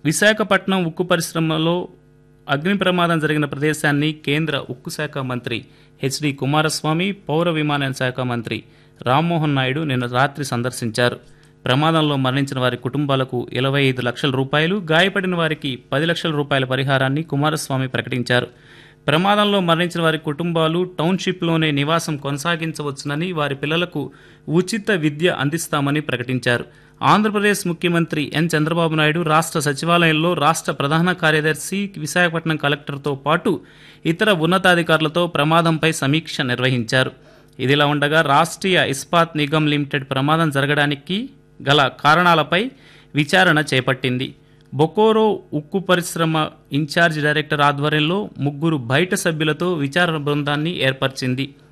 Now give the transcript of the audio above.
విశాఖపట్నం ఉక్కు పరిశ్రమలో అగ్ని ప్రమాదం జరిగిన ప్రదేశాన్ని కేంద్ర ఉక్కు శాఖ మంత్రి హెచ్డి కుమారస్వామి పౌర విమానయాన శాఖ మంత్రి రామ్మోహన్ నాయుడు నిన్న రాత్రి సందర్శించారు ప్రమాదంలో మరణించిన వారి కుటుంబాలకు ఇరవై ఐదు లక్షల రూపాయలు గాయపడిన వారికి పది లక్షల రూపాయల పరిహారాన్ని కుమారస్వామి ప్రకటించారు ప్రమాదంలో మరణించిన వారి కుటుంబాలు టౌన్షిప్లోనే నివాసం కొనసాగించవచ్చునని వారి పిల్లలకు ఉచిత విద్య అందిస్తామని ప్రకటించారు ఆంధ్రప్రదేశ్ ముఖ్యమంత్రి ఎన్ చంద్రబాబు నాయుడు రాష్ట్ర సచివాలయంలో రాష్ట్ర ప్రధాన కార్యదర్శి విశాఖపట్నం కలెక్టర్తో పాటు ఇతర ఉన్నతాధికారులతో ప్రమాదంపై సమీక్ష నిర్వహించారు ఇదిలా ఉండగా రాష్ట్రీయ ఇస్పాత్ నిగమ్ లిమిటెడ్ ప్రమాదం జరగడానికి గల కారణాలపై విచారణ చేపట్టింది బొకోరో ఉక్కు పరిశ్రమ ఇన్ఛార్జ్ డైరెక్టర్ ఆధ్వర్యంలో ముగ్గురు బయట సభ్యులతో విచారణ బృందాన్ని ఏర్పరిచింది